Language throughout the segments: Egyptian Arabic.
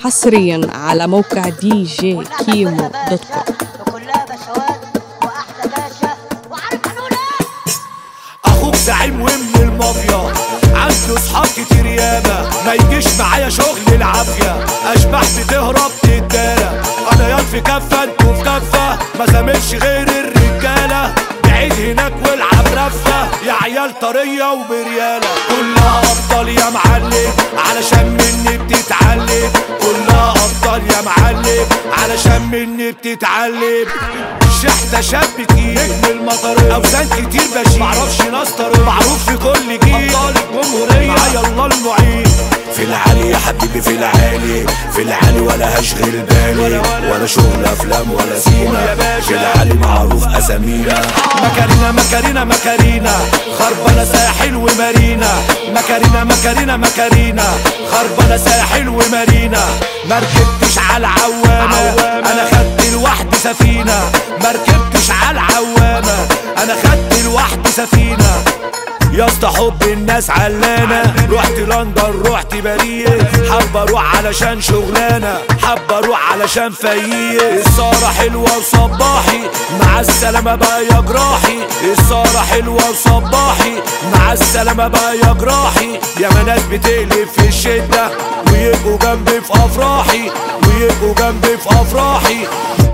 حصريا على موقع دي جي كيمو دوت كوم وكلها بشوات واحلى باشا وعارف هنقول ايه اخوك زعيم ومن المافيا عنده صحاب كتير ياما ما يجيش معايا شغل العافية اشباح بتهرب تتدارى انا ياض في كفة انتوا في كفة ما زاملش غير الرجالة بعيد هناك والعب رفة يا عيال طرية وبريالة كلها ابطال يا معلم علشان مني بتتعلم كلها ابطال يا معلم علشان مني بتتعلم شحتة شاب كتير نجم المطر اوزان كتير بشيل معرفش ناس طريق معروف في كل جيل ابطال الجمهورية معايا الله المعين في العالي يا حبيبي في العالي في العالي ولا هشغل بالي ولا شغل افلام ولا سيما في العالي معروف اسامينا مكارينا مكارينا مكارينا خربانة ساحل ومارينا مكارينا مكارينا مكارينا خربانة ساحل ومارينا مركبتش على العوامة انا خدت لوحدي سفينة مركبتش على العوامة انا خدت لوحدي سفينة يا اسطى حب الناس علانة رحت لندن رحت باريس حب اروح علشان شغلانة حب اروح علشان فايق السهرة حلوة وصباحي مع السلامة بقى يا جراحي السهرة حلوة وصباحي مع السلامة بقى يا جراحي يا ما ناس بتقلب في الشدة ويبقوا جنبي في افراحي ويبقوا جنبي في افراحي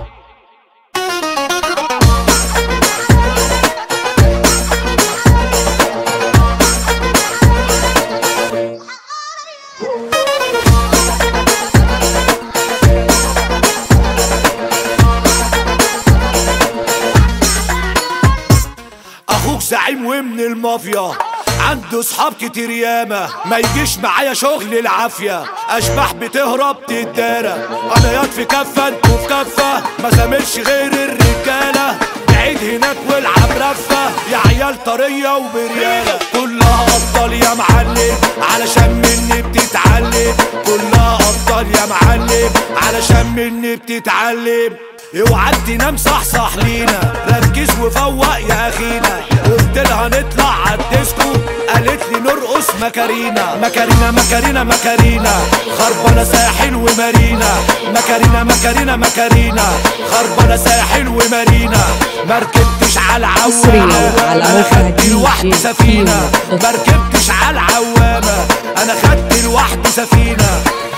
اخوك زعيم ومن المافيا عنده صحاب كتير ياما ما يجيش معايا شغل العافية اشباح بتهرب تتدارى انا ياض في كفة انتوا في كفة ما زاملش غير الرجالة بعيد هناك والعب رفة يا عيال طرية وبريالة كلها ابطال يا معلم علشان مني بتتعلم كلها ابطال يا معلم علشان مني بتتعلم اوعى تنام صح صح لينا ركز وفوق يا اخينا قلت لها نطلع عالديسكو قالت لي نرقص مكارينا مكارينا مكارينا مكارينا خربانه ساحل ومارينا مكارينا مكارينا مكارينا خربانه ساحل ومارينا مركبتش على حصرياً العوامة على انا موقع خدت دي لوحدي جي سفينة كيمو دوت كوم. مركبتش على العوامة انا خدت لوحدي سفينة